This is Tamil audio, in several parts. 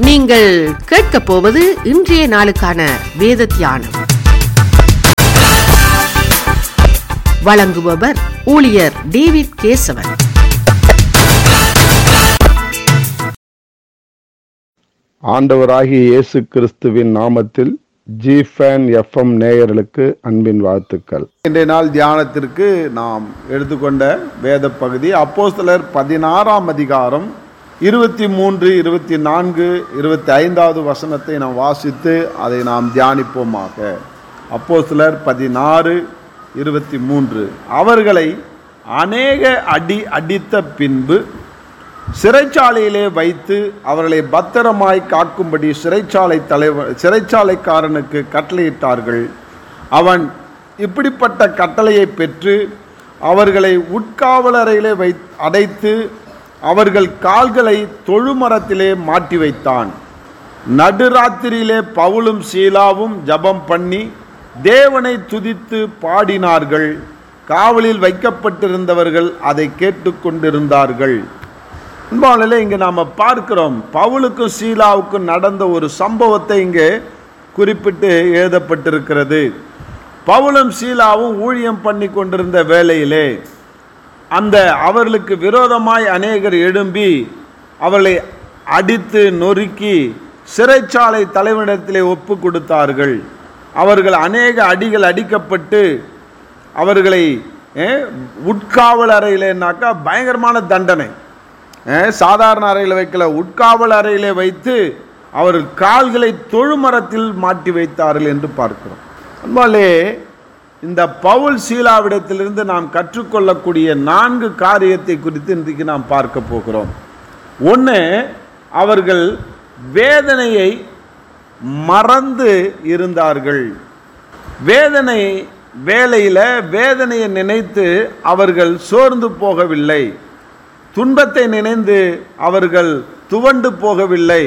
நீங்கள் கேட்கப் போவது இன்றைய நாளுக்கான வேத தியானம் வழங்குபவர் ஊழியர் டேவிட் கேசவன் ஆண்டவராகிய இயேசு கிறிஸ்துவின் நாமத்தில் ஜிஃபேன் எஃப்எம் நேயர்களுக்கு அன்பின் வாழ்த்துக்கள் இன்றைய நாள் தியானத்திற்கு நாம் எடுத்துக்கொண்ட வேத பகுதி அப்போஸ்தலர் பதினாறாம் அதிகாரம் இருபத்தி மூன்று இருபத்தி நான்கு இருபத்தி ஐந்தாவது வசனத்தை நாம் வாசித்து அதை நாம் தியானிப்போமாக அப்போஸ்தலர் பதினாறு இருபத்தி மூன்று அவர்களை அநேக அடி அடித்த பின்பு சிறைச்சாலையிலே வைத்து அவர்களை பத்திரமாய் காக்கும்படி சிறைச்சாலை தலைவர் சிறைச்சாலைக்காரனுக்கு கட்டளையிட்டார்கள் அவன் இப்படிப்பட்ட கட்டளையை பெற்று அவர்களை உட்காவலறையிலே வை அடைத்து அவர்கள் கால்களை தொழுமரத்திலே மாட்டி வைத்தான் நடுராத்திரியிலே பவுலும் சீலாவும் ஜெபம் பண்ணி தேவனை துதித்து பாடினார்கள் காவலில் வைக்கப்பட்டிருந்தவர்கள் அதை கேட்டுக்கொண்டிருந்தார்கள் அன்பாளர்களே இங்கே நாம் பார்க்கிறோம் பவுலுக்கும் சீலாவுக்கும் நடந்த ஒரு சம்பவத்தை இங்கே குறிப்பிட்டு எழுதப்பட்டிருக்கிறது பவுலும் சீலாவும் ஊழியம் பண்ணி கொண்டிருந்த வேளையிலே அந்த அவர்களுக்கு விரோதமாய் அநேகர் எழும்பி அவர்களை அடித்து நொறுக்கி சிறைச்சாலை தலைவனிடத்திலே ஒப்பு கொடுத்தார்கள் அவர்கள் அநேக அடிகள் அடிக்கப்பட்டு அவர்களை அஹ், உட்காவல் அறையிலேனாக்கா பயங்கரமான தண்டனை அஹ், சாதாரண அறையில் வைக்கல உட்காவல் அறையிலே வைத்து அவர்கள் கால்களை தொழுமரத்தில் மாட்டி வைத்தார்கள் என்று பார்க்கிறோம் அன்பாலே இந்த பவுல் சீலாவிடத்திலிருந்து நாம் கற்றுக்கொள்ளக்கூடிய நான்கு காரியத்தை குறித்து இன்றைக்கு நாம் பார்க்க போகிறோம் ஒன்று அவர்கள் வேதனையை மறந்து இருந்தார்கள் வேதனை வேலையில் வேதனையை நினைத்து அவர்கள் சோர்ந்து போகவில்லை துன்பத்தை நினைந்து அவர்கள் துவண்டு போகவில்லை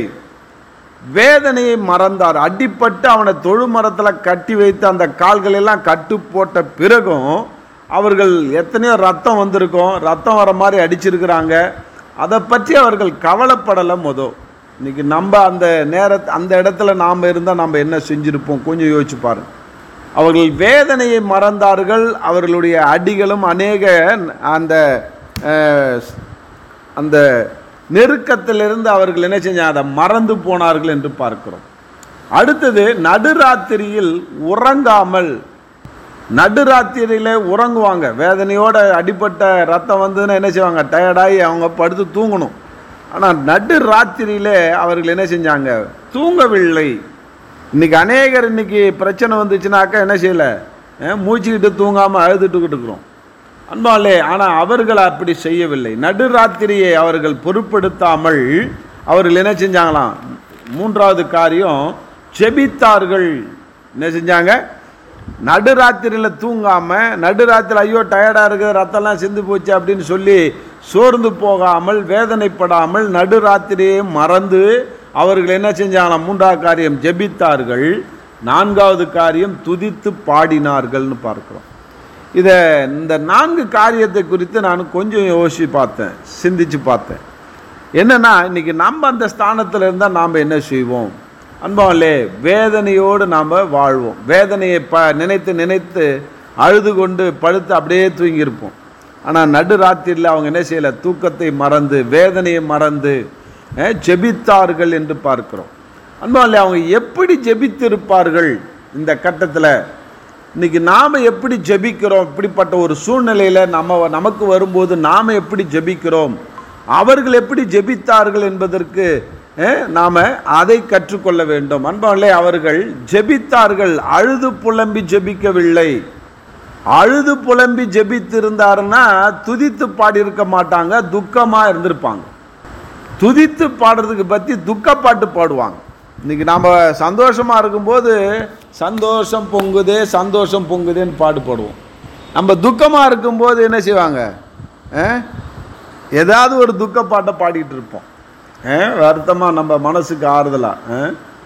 வேதனையை மறந்தார் அடிப்பட்டு அவனை தொழுமரத்தில் கட்டி வைத்து அந்த கால்கள் எல்லாம் கட்டு போட்ட பிறகும் அவர்கள் எத்தனையோ ரத்தம் வந்திருக்கும் ரத்தம் வர மாதிரி அடிச்சிருக்கிறாங்க அதை பற்றி அவர்கள் கவலைப்படலை மொதல் இன்னைக்கு நம்ம அந்த நேர அந்த இடத்துல நாம் இருந்தால் நம்ம என்ன செஞ்சுருப்போம் கொஞ்சம் யோசிச்சு பாருங்க அவர்கள் வேதனையை மறந்தார்கள் அவர்களுடைய அடிகளும் அநேக அந்த அஹ், அந்த நெருக்கத்திலிருந்து அவர்கள் என்ன செஞ்சாங்க அதை மறந்து போனார்கள் என்று பார்க்கிறோம் அடுத்தது நடுராத்திரியில் உறங்காமல் நடுராத்திரியில உறங்குவாங்க வேதனையோட அடிப்பட்ட ரத்தம் வந்ததுன்னா என்ன செய்வாங்க டயர்டாகி அவங்க படுத்து தூங்கணும் ஆனால் நடு ராத்திரியிலே அவர்கள் என்ன செஞ்சாங்க தூங்கவில்லை இன்னைக்கு அநேகர் இன்னைக்கு பிரச்சனை வந்துச்சுனாக்கா என்ன செய்யலை மூச்சுக்கிட்டு தூங்காமல் அழுதுட்டுக்கிட்டு இருக்கிறோம் அன்பாலே ஆனால் அவர்கள் அப்படி செய்யவில்லை நடுராத்திரியை அவர்கள் பொருட்படுத்தாமல் அவர்கள் என்ன செஞ்சாங்களாம் மூன்றாவது காரியம் செபித்தார்கள் என்ன செஞ்சாங்க நடுராத்திரியில் தூங்காமல் நடுராத்திரி ஐயோ டயர்டாக இருக்குது ரத்தம்லாம் சிந்து போச்சு அப்படின்னு சொல்லி சோர்ந்து போகாமல் வேதனைப்படாமல் நடுராத்திரியை மறந்து அவர்கள் என்ன செஞ்சாங்களாம் மூன்றாவது காரியம் ஜெபித்தார்கள் நான்காவது காரியம் துதித்து பாடினார்கள்னு பார்க்கிறோம் இதை இந்த நான்கு காரியத்தை குறித்து நான் கொஞ்சம் யோசிச்சு பார்த்தேன் சிந்திச்சு பார்த்தேன் என்னன்னா இன்னைக்கு நம்ம அந்த ஸ்தானத்தில் இருந்தால் நாம் என்ன செய்வோம் அன்பாலே வேதனையோடு நாம் வாழ்வோம் வேதனையை ப நினைத்து நினைத்து அழுது கொண்டு படுத்து அப்படியே தூங்கியிருப்போம் ஆனால் நடு ராத்திரியில் அவங்க என்ன செய்யலை தூக்கத்தை மறந்து வேதனையை மறந்து அஹ், ஜெபித்தார்கள் என்று பார்க்கிறோம் அன்பாலே அவங்க எப்படி ஜெபித்திருப்பார்கள் இந்த கட்டத்தில் இன்னைக்கு நாம் எப்படி ஜெபிக்கிறோம் இப்படிப்பட்ட ஒரு சூழ்நிலையில் நம்ம நமக்கு வரும்போது நாம் எப்படி ஜெபிக்கிறோம் அவர்கள் எப்படி ஜெபித்தார்கள் என்பதற்கு நாம் அதை கற்றுக்கொள்ள வேண்டும் அன்பாலே அவர்கள் ஜெபித்தார்கள் அழுது புலம்பி ஜெபிக்கவில்லை அழுது புலம்பி ஜெபித்திருந்தாருன்னா துதித்து பாடியிருக்க மாட்டாங்க துக்கமாக இருந்திருப்பாங்க துதித்து பாடுறதுக்கு பற்றி துக்கப்பாட்டு பாடுவாங்க இன்னைக்கு நாம் சந்தோஷமாக இருக்கும்போது சந்தோஷம் பொங்குதே சந்தோஷம் பொங்குதேன்னு பாட்டு பாடுவோம் நம்ம துக்கமாக இருக்கும்போது என்ன செய்வாங்க அஹ்? ஏதாவது ஒரு துக்க பாட்டை பாடிட்டு இருப்போம் வருத்தமாக நம்ம மனசுக்கு ஆறுதலாக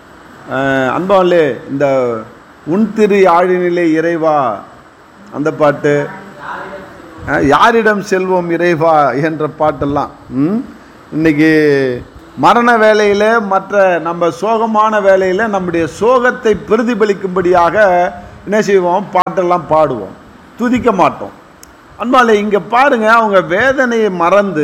அன்பாலே இந்த உன் திரு ஆழினிலே இறைவா அந்த பாட்டு அஹ், யாரிடம் செல்வோம் இறைவா என்ற பாட்டெல்லாம் ம்? இன்னைக்கு மரண வேலையில் மற்ற நம்ம சோகமான வேலையில் நம்முடைய சோகத்தை பிரதிபலிக்கும்படியாக என்ன செய்வோம் பாட்டெல்லாம் பாடுவோம் துதிக்க மாட்டோம் அன்பாலே இங்கே பாருங்க அவங்க வேதனையை மறந்து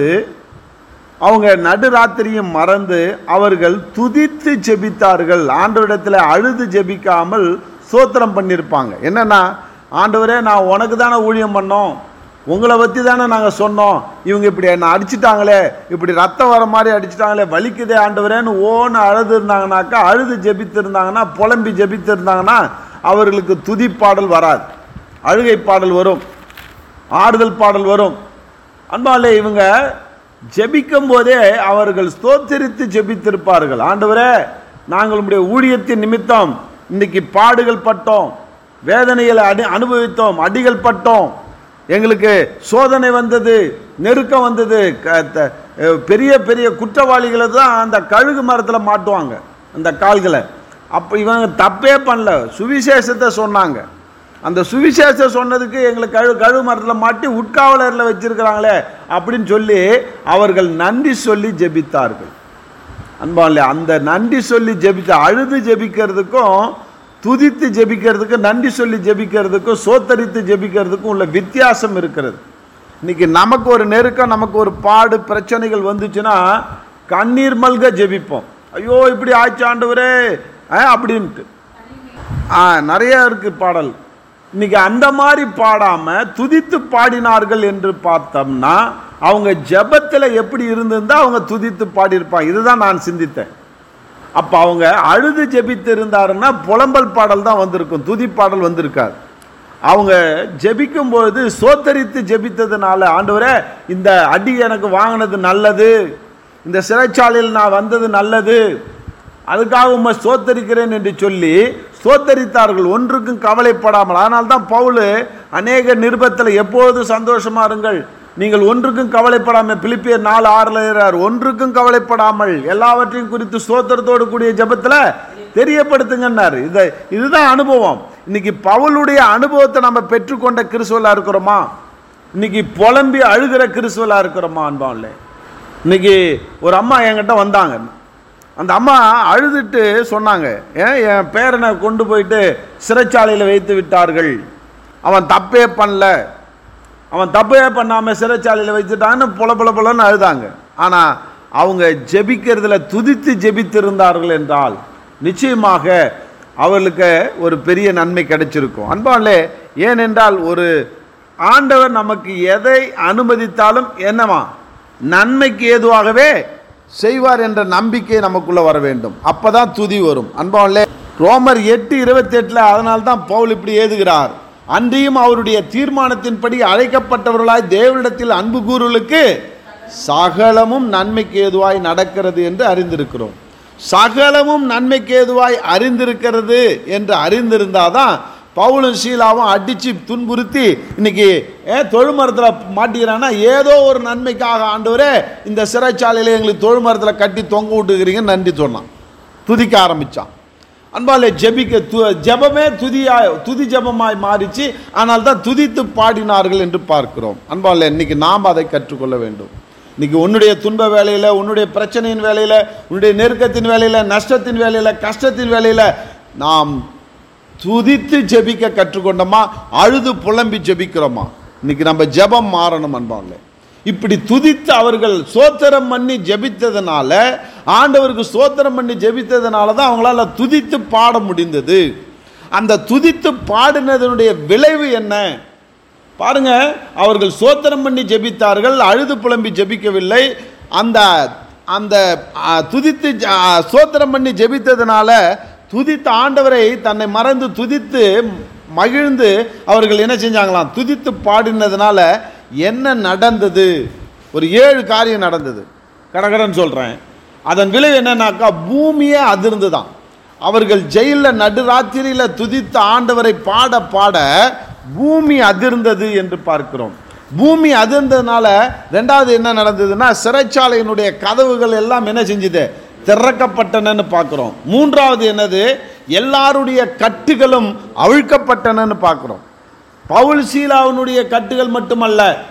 அவங்க நடுராத்திரியும் மறந்து அவர்கள் துதித்து ஜெபித்தார்கள் ஆண்டவரிடத்தில் அழுது ஜெபிக்காமல் சோத்திரம் பண்ணியிருப்பாங்க என்னன்னா ஆண்டவரே நான் உனக்கு தானே ஊழியம் பண்ணோம் உங்களை பற்றி தானே நாங்கள் சொன்னோம் இவங்க இப்படி என்னை அடிச்சிட்டாங்களே இப்படி ரத்தம் வர மாதிரி அடிச்சிட்டாங்களே வலிக்குதே ஆண்டவரேன்னு ஓன்னு அழுது இருந்தாங்கனாக்கா அழுது ஜெபித்து இருந்தாங்கன்னா புலம்பி ஜெபித்து இருந்தாங்கன்னா அவர்களுக்கு துதி பாடல் வராது அழுகை பாடல் வரும் ஆறுதல் பாடல் வரும் அன்பாலே இவங்க ஜெபிக்கும் போதே அவர்கள் ஸ்தோத்திரித்து ஜெபித்திருப்பார்கள் ஆண்டவரே நாங்கள் உம்முடைய ஊழியத்தின் நிமித்தம் இன்னைக்கு பாடுகள் பட்டோம் வேதனைகளை அடி அனுபவித்தோம் அடிகள் பட்டோம் எங்களுக்கு சோதனை வந்தது நெருக்கம் வந்தது க- த- அஹ் பெரிய பெரிய குற்றவாளிகளை தான் அந்த கழுகு மரத்தில் மாட்டுவாங்க அந்த கால்களை அப்போ இவங்க தப்பே பண்ணல சுவிசேஷத்தை சொன்னாங்க அந்த சுவிசேஷம் சொன்னதுக்கு எங்களுக்கு கழு கழுவு மரத்தில் மாட்டி உட்காவலரில் வச்சிருக்கிறாங்களே அப்படின்னு சொல்லி அவர்கள் நன்றி சொல்லி ஜெபித்தார்கள் அன்பாலே அந்த நன்றி சொல்லி ஜெபித்த அழுது ஜெபிக்கிறதுக்கும் துதித்து ஜெபிக்கிறதுக்கும் நன்றி சொல்லி ஜெபிக்கிறதுக்கும் சோத்தரித்து ஜெபிக்கிறதுக்கும் உள்ள வித்தியாசம் இருக்கிறது இன்னைக்கு நமக்கு ஒரு நெருக்கம் நமக்கு ஒரு பாடு பிரச்சனைகள் வந்துச்சுன்னா கண்ணீர் மல்க ஜெபிப்போம் ஐயோ இப்படி ஆச்சு ஆண்டவரே ஆ, அப்படின்ட்டு ஆ நிறைய இருக்கு பாடல் இன்னைக்கு அந்த மாதிரி பாடாம துதித்து பாடினார்கள் என்று பார்த்தோம்னா அவங்க ஜெபத்துல எப்படி இருந்திருந்தா அவங்க துதித்து பாடியிருப்பாங்க இதுதான் நான் சிந்தித்தேன் அப்ப அவங்க அழுது ஜெபித்து இருந்தாருன்னா புலம்பல் பாடல் தான் வந்திருக்கும் துதி பாடல் வந்திருக்காது அவங்க ஜெபிக்கும் பொழுது சோத்தரித்து ஜெபித்ததுனால ஆண்டவரே இந்த அடி எனக்கு வாங்கினது நல்லது இந்த சிறைச்சாலையில் நான் வந்தது நல்லது அதுக்காக உம்மை சோத்தரிக்கிறேன் என்று சொல்லி சோத்தரித்தார்கள் ஒன்றுக்கும் கவலைப்படாமல் அதனால தான் பவுலு அநேக நிருபத்தில் எப்போதும் சந்தோஷமா இருங்கள் நீங்கள் ஒன்றுக்கும் கவலைப்படாமல் பிலிப்பியர் நாலு ஆறுல இருக்கிறார் ஒன்றுக்கும் கவலைப்படாமல் எல்லாவற்றையும் குறித்து சோத்திரத்தோடு கூடிய ஜெபத்தில் தெரியப்படுத்துங்கன்னாரு இதை இதுதான் அனுபவம் இன்னைக்கு பவுலுடைய அனுபவத்தை நம்ம பெற்றுக்கொண்ட கிறிஸ்துவலா இருக்கிறோமா இன்னைக்கு புலம்பி அழுகிற கிறிஸ்துவலா இருக்கிறோமா அன்பான்ல இன்னைக்கு ஒரு அம்மா என்கிட்ட வந்தாங்க அந்த அம்மா அழுதுட்டு சொன்னாங்க ஏன் என் பேரனை கொண்டு போயிட்டு சிறைச்சாலையில் வைத்து விட்டார்கள் அவன் தப்பே பண்ணல அவன் தப்பே பண்ணாமல் சிறைச்சாலையில் வச்சுட்டான்னு புல புல புலன்னு அழுதாங்க ஆனால் அவங்க ஜெபிக்கிறதுல துதித்து ஜெபித்திருந்தார்கள் என்றால் நிச்சயமாக அவர்களுக்கு ஒரு பெரிய நன்மை கிடைச்சிருக்கும் அன்பாலே ஏனென்றால் ஒரு ஆண்டவர் நமக்கு எதை அனுமதித்தாலும் என்னவா நன்மைக்கு ஏதுவாகவே செய்வார் என்ற நம்பிக்கை நமக்குள்ள வர வேண்டும் அப்பதான் துதி வரும் அன்பாலே ரோமர் எட்டு இருபத்தி எட்டுல அதனால தான் பவுல் இப்படி ஏதுகிறார் அன்றியும் அவருடைய தீர்மானத்தின்படி அழைக்கப்பட்டவர்களாய் தேவனிடத்தில் அன்பு கூறுகளுக்கு சகலமும் நன்மைக்கு ஏதுவாய் நடக்கிறது என்று அறிந்திருக்கிறோம் சகலமும் நன்மைக்கு ஏதுவாய் அறிந்திருக்கிறது என்று அறிந்திருந்தாதான் பவுலும் சீலாவும் அடிச்சு துன்புறுத்தி இன்னைக்கு ஏ தொழுமரத்தில் மாட்டிக்கிறான்னா ஏதோ ஒரு நன்மைக்காக ஆண்டவரே இந்த சிறைச்சாலையில் எங்களுக்கு தொழுமரத்தில் கட்டி தொங்க விட்டுக்கிறீங்கன்னு நன்றி சொன்னான் துதிக்க ஆரம்பிச்சான் அன்பாலே ஜெபிக்க து ஜெபமே துதியாய் துதி ஜெபமாய் மாறிச்சு ஆனால் தான் துதித்து பாடினார்கள் என்று பார்க்கிறோம் அன்பாலே இன்னைக்கு நாம் அதை கற்றுக்கொள்ள வேண்டும் இன்னைக்கு உன்னுடைய துன்ப வேலையில் உன்னுடைய பிரச்சனையின் வேலையில் உன்னுடைய நெருக்கத்தின் வேலையில் நஷ்டத்தின் வேலையில் கஷ்டத்தின் வேலையில் நாம் துதித்து ஜெபிக்க கற்றுக்கொண்டோமா அழுது புலம்பி ஜெபிக்கிறோமா இன்னைக்கு நம்ம ஜெபம் மாறணும் அன்பாங்களே இப்படி துதித்து அவர்கள் சோத்திரம் பண்ணி ஜெபித்ததுனால ஆண்டவருக்கு சோத்திரம் பண்ணி ஜெபித்ததுனால தான் அவங்களால துதித்து பாட முடிந்தது அந்த துதித்து பாடினதனுடைய விளைவு என்ன பாருங்க அவர்கள் சோத்திரம் பண்ணி ஜெபித்தார்கள் அழுது புலம்பி ஜெபிக்கவில்லை அந்த அந்த ஆ, துதித்து ஜ- ஆ, சோத்திரம் பண்ணி ஜெபித்ததுனால துதித்த ஆண்டவரை தன்னை மறந்து துதித்து மகிழ்ந்து அவர்கள் என்ன செஞ்சாங்களாம் துதித்து பாடினதுனால என்ன நடந்தது ஒரு ஏழு காரியம் நடந்தது கடகடன்னு சொல்கிறேன் அதன் விளைவு என்னன்னாக்கா பூமியே அதிர்ந்துதான் அவர்கள் ஜெயிலில் நடுராத்திரியில் துதித்த ஆண்டவரை பாட பாட பூமி அதிர்ந்தது என்று பார்க்கிறோம் பூமி அதிர்ந்ததுனால ரெண்டாவது என்ன நடந்ததுன்னா சிறைச்சாலையினுடைய கதவுகள் எல்லாம் என்ன செஞ்சுது திறக்கப்பட்டனன்னு பார்க்கிறோம் மூன்றாவது என்னது எல்லாருடைய கட்டுகளும் அவிழ்க்கப்பட்டனன்னு பார்க்கிறோம் பவுல் சீலாவினுடைய கட்டுகள் மட்டுமல்ல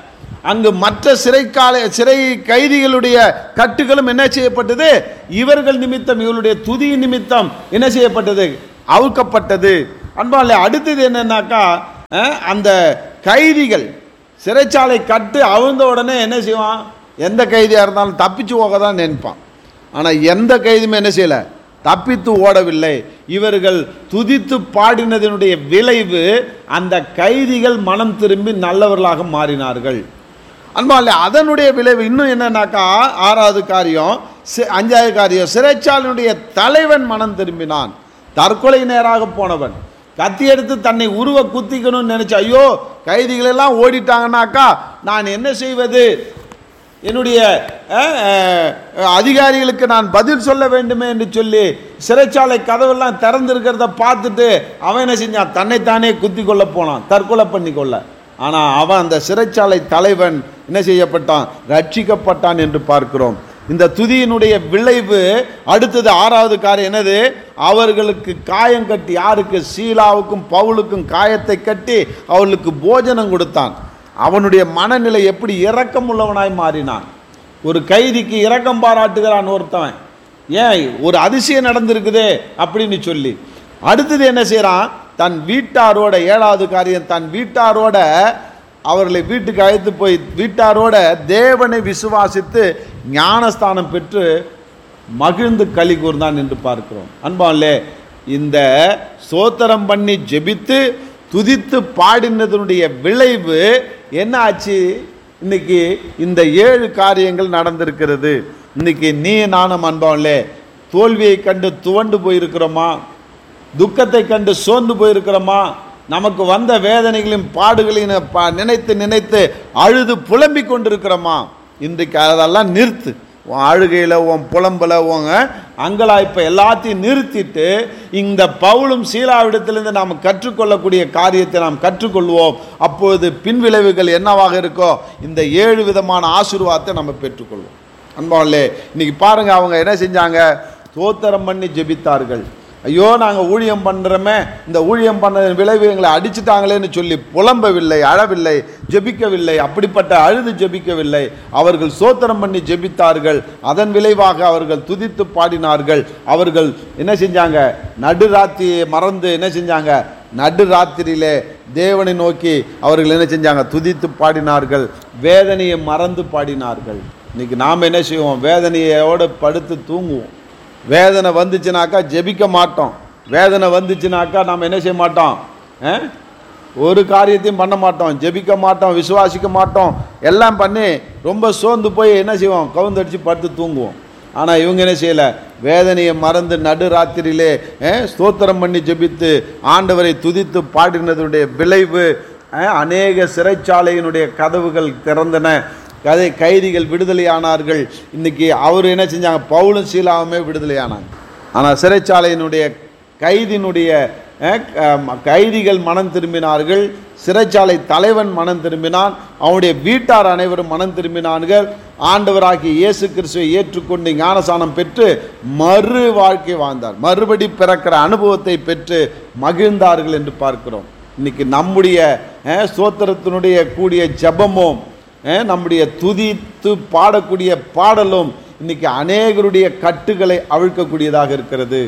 அங்கு மற்ற சிறைக்கால சிறை கைதிகளுடைய கட்டுகளும் என்ன செய்யப்பட்டது இவர்கள் நிமித்தம் இவர்களுடைய துதி நிமித்தம் என்ன செய்யப்பட்டது அவுக்கப்பட்டது அன்பாலே அடுத்தது என்னன்னாக்கா அஹ், அந்த கைதிகள் சிறைச்சாலை கட்டு அவிழ்ந்த உடனே என்ன செய்வான் எந்த கைதியாக இருந்தாலும் தப்பிச்சு போக தான் நினைப்பான் ஆனால் எந்த கைதுமே என்ன செய்யலை தப்பித்து ஓடவில்லை இவர்கள் துதித்து பாடினதனுடைய விளைவு அந்த கைதிகள் மனம் திரும்பி நல்லவர்களாக மாறினார்கள் அன்பாலே அதனுடைய விளைவு இன்னும் என்னன்னாக்கா ஆறாவது காரியம் சி- அஞ்சாவது காரியம் சிறைச்சாலையினுடைய தலைவன் மனம் திரும்பினான் தற்கொலை நேராக போனவன் கத்தி எடுத்து தன்னை உருவ குத்திக்கணும்னு நினைச்சு ஐயோ கைதிகள் எல்லாம் ஓடிட்டாங்கன்னாக்கா நான் என்ன செய்வது என்னுடைய அஹ், அஹ், அதிகாரிகளுக்கு நான் பதில் சொல்ல வேண்டுமே என்று சொல்லி சிறைச்சாலை கதவெல்லாம் திறந்திருக்கிறத பார்த்துட்டு அவன் என்ன செஞ்சான் தன்னைத்தானே குத்தி கொள்ள போனான் தற்கொலை பண்ணி கொள்ள ஆனால் அவன் அந்த சிறைச்சாலை தலைவன் என்ன செய்யப்பட்டான் ரட்சிக்கப்பட்டான் என்று பார்க்கிறோம் இந்த துதியினுடைய விளைவு அடுத்தது ஆறாவது காரியம் என்னது அவர்களுக்கு காயம் கட்டி யாருக்கு சீலாவுக்கும் பவுலுக்கும் காயத்தை கட்டி அவர்களுக்கு போஜனம் கொடுத்தான் அவனுடைய மனநிலை எப்படி இரக்கம் உள்ளவனாய் மாறினான் ஒரு கைதிக்கு இரக்கம் பாராட்டுகிறான் ஒருத்தவன் ஏன் ஒரு அதிசயம் நடந்திருக்குதே அப்படின்னு சொல்லி அடுத்தது என்ன செய்கிறான் தன் வீட்டாரோட ஏழாவது காரியம் தன் வீட்டாரோட அவர்களை வீட்டுக்கு அழைத்து போய் வீட்டாரோட தேவனை விசுவாசித்து ஞானஸ்தானம் பெற்று மகிழ்ந்து களி கூர்ந்தான் என்று பார்க்கிறோம் அன்பாலே இந்த சோத்திரம் பண்ணி ஜெபித்து துதித்து பாடினதனுடைய விளைவு என்ன ஆச்சு இன்னைக்கு இந்த ஏழு காரியங்கள் நடந்திருக்கிறது இன்னைக்கு நீ நானும் அன்பாலே தோல்வியை கண்டு துவண்டு போயிருக்கிறோமா துக்கத்தை கண்டு சோர்ந்து போயிருக்கிறோமா நமக்கு வந்த வேதனைகளையும் பாடுகளையும் ப- நினைத்து நினைத்து அழுது புலம்பிக் கொண்டிருக்கிறோமா இன்றைக்கு அதெல்லாம் நிறுத்து உன் அழுகையில் உன் புலம்பல உன் அங்கலாய்ப்பை எல்லாத்தையும் நிறுத்திட்டு இந்த பவுலும் சீலாவிடத்திலிருந்து நாம் கற்றுக்கொள்ளக்கூடிய காரியத்தை நாம் கற்றுக்கொள்வோம் அப்பொழுது பின்விளைவுகள் என்னவாக இருக்கோ இந்த ஏழு விதமான ஆசீர்வாதத்தை நம்ம பெற்றுக்கொள்வோம் அன்பாவிலே இன்னைக்கு பாருங்க அவங்க என்ன செஞ்சாங்க தோத்திரம் பண்ணி ஜெபித்தார்கள் ஐயோ நாங்கள் ஊழியம் பண்ணுறோமே இந்த ஊழியம் பண்ண விளைவு எங்களை அடிச்சிட்டாங்களேன்னு சொல்லி புலம்பவில்லை அழவில்லை ஜெபிக்கவில்லை அப்படிப்பட்ட அழுது ஜெபிக்கவில்லை அவர்கள் சோத்திரம் பண்ணி ஜெபித்தார்கள் அதன் விளைவாக அவர்கள் துதித்து பாடினார்கள் அவர்கள் என்ன செஞ்சாங்க நடுராத்திரியை மறந்து என்ன செஞ்சாங்க நடுராத்திரியிலே தேவனை நோக்கி அவர்கள் என்ன செஞ்சாங்க துதித்து பாடினார்கள் வேதனையை மறந்து பாடினார்கள் இன்னைக்கு நாம் என்ன செய்வோம் வேதனையோடு படுத்து தூங்குவோம் வேதனை வந்துச்சுனாக்கா ஜெபிக்க மாட்டோம் வேதனை வந்துச்சுனாக்கா நாம் என்ன செய்ய மாட்டோம் ஆ? ஒரு காரியத்தையும் பண்ண மாட்டோம் ஜெபிக்க மாட்டோம் விசுவாசிக்க மாட்டோம் எல்லாம் பண்ணி ரொம்ப சோர்ந்து போய் என்ன செய்வோம் கவுந்தடிச்சு படுத்து தூங்குவோம் ஆனால் இவங்க என்ன செய்யலை வேதனையை மறந்து நடு ராத்திரியிலே ஆ, ஸ்தோத்திரம் பண்ணி ஜெபித்து ஆண்டவரை துதித்து பாடினதுடைய விளைவு ஆ, அநேக சிறைச்சாலையினுடைய கதவுகள் திறந்தன கதை கைதிகள் விடுதலையானார்கள் இன்னைக்கு அவர் என்ன செஞ்சாங்க பவுலும் சீலாவுமே விடுதலையானாங்க ஆனால் சிறைச்சாலையினுடைய கைதினுடைய அஹ், க- கைதிகள் மனம் திரும்பினார்கள் சிறைச்சாலை தலைவன் மனம் திரும்பினான் அவனுடைய வீட்டார் அனைவரும் மனம் திரும்பினார்கள் ஆண்டவராகிய இயேசு கிறிஸ்துவை ஏற்றுக்கொண்டு ஞானசானம் பெற்று மறு வாழ்க்கை வாழ்ந்தார் மறுபடி பிறக்கிற அனுபவத்தை பெற்று மகிழ்ந்தார்கள் என்று பார்க்கிறோம் இன்னைக்கு நம்முடைய அஹ், ஸ்தோத்திரத்தினுடைய கூடிய ஜெபமும் அஹ், நம்முடைய துதித்து பாடக்கூடிய பாடலும் இன்னைக்கு அநேகருடைய கட்டுகளை அவிழ்க்கக்கூடியதாக இருக்கிறது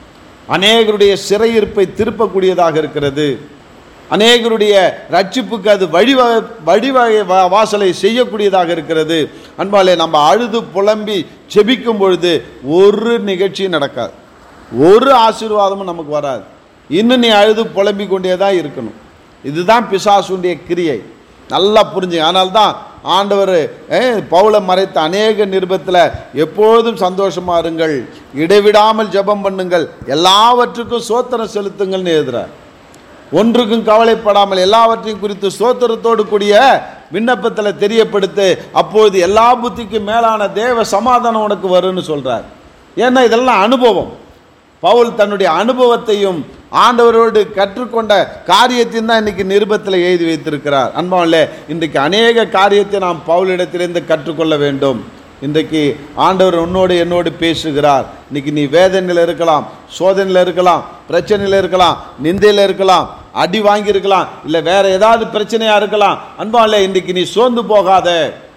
அநேகருடைய சிறையிருப்பை திருப்பக்கூடியதாக இருக்கிறது அநேகருடைய ரட்சிப்புக்கு அது வழிவகை வழிவகை வா- வாசலை செய்யக்கூடியதாக இருக்கிறது அன்பாலே நம்ம அழுது புலம்பி செபிக்கும் பொழுது ஒரு நிகழ்ச்சியும் நடக்காது ஒரு ஆசீர்வாதமும் நமக்கு வராது இன்னும் நீ அழுது புலம்பிக் கொண்டே தான் இருக்கணும் இதுதான் பிசாசுடைய கிரியை நல்லா புரிஞ்சுங்க அதனால தான் ஆண்டவர் பவுலை மறைத்த அநேக நிருபத்தில் எப்பொழுதும் சந்தோஷமா இருங்கள் இடைவிடாமல் ஜெபம் பண்ணுங்கள் எல்லாவற்றுக்கும் சோத்திரம் செலுத்துங்கள்னு எழுதுறார் ஒன்றுக்கும் கவலைப்படாமல் எல்லாவற்றையும் குறித்து சோத்திரத்தோடு கூடிய விண்ணப்பத்தில் தெரியப்படுத்து அப்பொழுது எல்லா புத்திக்கும் மேலான தேவ சமாதானம் உனக்கு வரும்னு சொல்றார் ஏன்னா இதெல்லாம் அனுபவம் பவுல் தன்னுடைய அனுபவத்தையும் ஆண்டவரோடு கற்றுக்கொண்ட காரியத்தையும் தான் இன்னைக்கு நிருபத்தில் எழுதி வைத்திருக்கிறார் அன்பாவில்லை இன்றைக்கு அநேக காரியத்தை நாம் பவுலிடத்திலிருந்து கற்றுக்கொள்ள வேண்டும் இன்றைக்கு ஆண்டவர் உன்னோடு என்னோடு பேசுகிறார் இன்னைக்கு நீ வேதனையில் இருக்கலாம் சோதனையில் இருக்கலாம் பிரச்சனையில் இருக்கலாம் நிந்தையில் இருக்கலாம் அடி வாங்கியிருக்கலாம் இல்லை வேற ஏதாவது பிரச்சனையா இருக்கலாம் அன்பாலே இன்றைக்கு நீ சோர்ந்து போகாத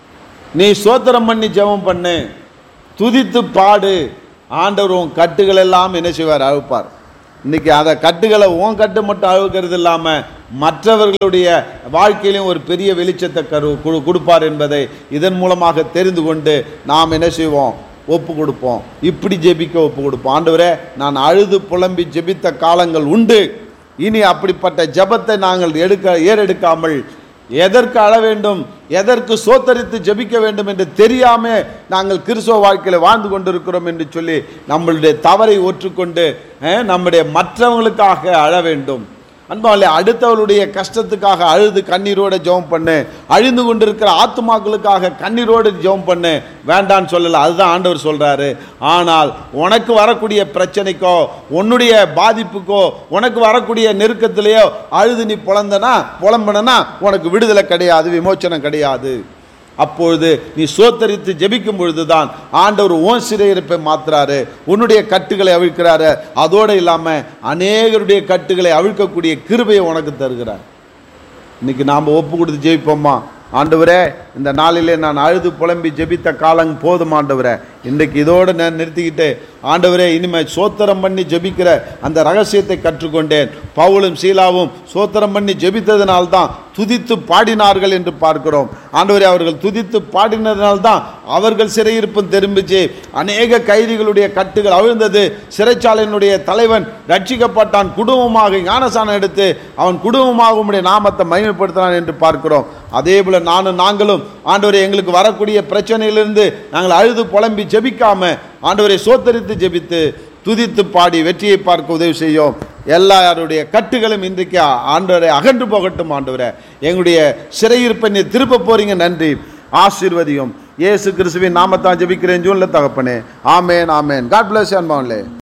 நீ சோத்திரம் பண்ணி ஜெபம் பண்ணு துதித்து பாடு ஆண்டவர் உன் கட்டுகள் எல்லாம் என்ன செய்வார் அழுப்பார் இன்னைக்கு அதை கட்டுகளை உன் கட்டு மட்டும் அழுகிறது இல்லாமல் மற்றவர்களுடைய வாழ்க்கையிலும் ஒரு பெரிய வெளிச்சத்தை கரு கொடு- கொடுப்பார் என்பதை இதன் மூலமாக தெரிந்து கொண்டு நாம் என்ன செய்வோம் ஒப்பு கொடுப்போம் இப்படி ஜெபிக்க ஒப்பு கொடுப்போம் ஆண்டவரே நான் அழுது புலம்பி ஜெபித்த காலங்கள் உண்டு இனி அப்படிப்பட்ட ஜெபத்தை நாங்கள் எடுக்க ஏறெடுக்காமல் எதற்கு அழ வேண்டும் எதற்கு சோத்தரித்து ஜெபிக்க வேண்டும் என்று தெரியாம நாங்கள் கிறிஸ்துவ வாழ்க்கையில் வாழ்ந்து கொண்டிருக்கிறோம் என்று சொல்லி நம்மளுடைய தவறை ஒற்றுக்கொண்டு அஹ், நம்முடைய மற்றவங்களுக்காக அழ வேண்டும் அன்பாலே அடுத்தவளுடைய கஷ்டத்துக்காக அழுது கண்ணீரோட ஜெபம் பண்ணு அழிந்து கொண்டிருக்கிற ஆத்துமாக்களுக்காக கண்ணீரோடு ஜெபம் பண்ணு வேண்டான்னு சொல்லல அதுதான் ஆண்டவர் சொல்றாரு ஆனால் உனக்கு வரக்கூடிய பிரச்சனைக்கோ உன்னுடைய பாதிப்புக்கோ உனக்கு வரக்கூடிய நெருக்கத்திலேயோ அழுது நீ புலந்தனா புலம்பனா உனக்கு விடுதலை கிடையாது விமோச்சனம் கிடையாது அப்பொழுது நீ சோத்தரித்து ஜெபிக்கும் பொழுதுதான் ஆண்டவர் ஓன் சிறையிருப்பை மாத்துறாரு உன்னுடைய கட்டுகளை அவிழ்க்கிறாரு அதோடு இல்லாம அநேகருடைய கட்டுகளை அவிழ்க்கக்கூடிய கிருபையை உனக்கு தருகிறார் இன்னைக்கு நாம் ஒப்பு கொடுத்து ஜெபிப்போம்மா ஆண்டவரே இந்த நாளிலே நான் அழுது புலம்பி ஜெபித்த காலம் போதும் ஆண்டவரே இன்றைக்கு இதோடு நான் நிறுத்திக்கிட்டு ஆண்டவரே இனிமேல் சோத்திரம் பண்ணி ஜெபிக்கிற அந்த ரகசியத்தை கற்றுக்கொண்டேன் பவுலும் சீலாவும் சோத்திரம் பண்ணி ஜெபித்ததினால்தான் துதித்து பாடினார்கள் என்று பார்க்கிறோம் ஆண்டவரே அவர்கள் துதித்து பாடினதினால்தான் அவர்கள் சிறையிருப்பும் திரும்பிச்சு அநேக கைதிகளுடைய கட்டுகள் அவிழ்ந்தது சிறைச்சாலையினுடைய தலைவன் ரட்சிக்கப்பட்டான் குடும்பமாக ஞானசானம் எடுத்து அவன் குடும்பமாக உம்முடைய நாமத்தை மகிமைப்படுத்தினான் என்று பார்க்கிறோம் அதே போல நானும் நாங்களும் ஆண்டவரே எங்களுக்கு வரக்கூடிய பிரச்சனையிலிருந்து நாங்கள் அழுது புலம்பி ஜெபிக்காம ஆண்டவரை சோத்தரித்து ஜெபித்து துதித்து பாடி வெற்றியை பார்க்க உதவி செய்யும் எல்லாருடைய கட்டுகளும் இன்றைக்கு ஆண்டவரை அகன்று போகட்டும் ஆண்டவரை எங்களுடைய சிறையிருப்பை நீ திருப்ப போறீங்க நன்றி ஆசீர்வதியும் இயேசு கிறிஸ்துவின் நாமத்தான் ஜெபிக்கிறேன் ஜூன்ல தகப்பனே ஆமேன் ஆமேன் காட் பிளஸ் அன்பான்லே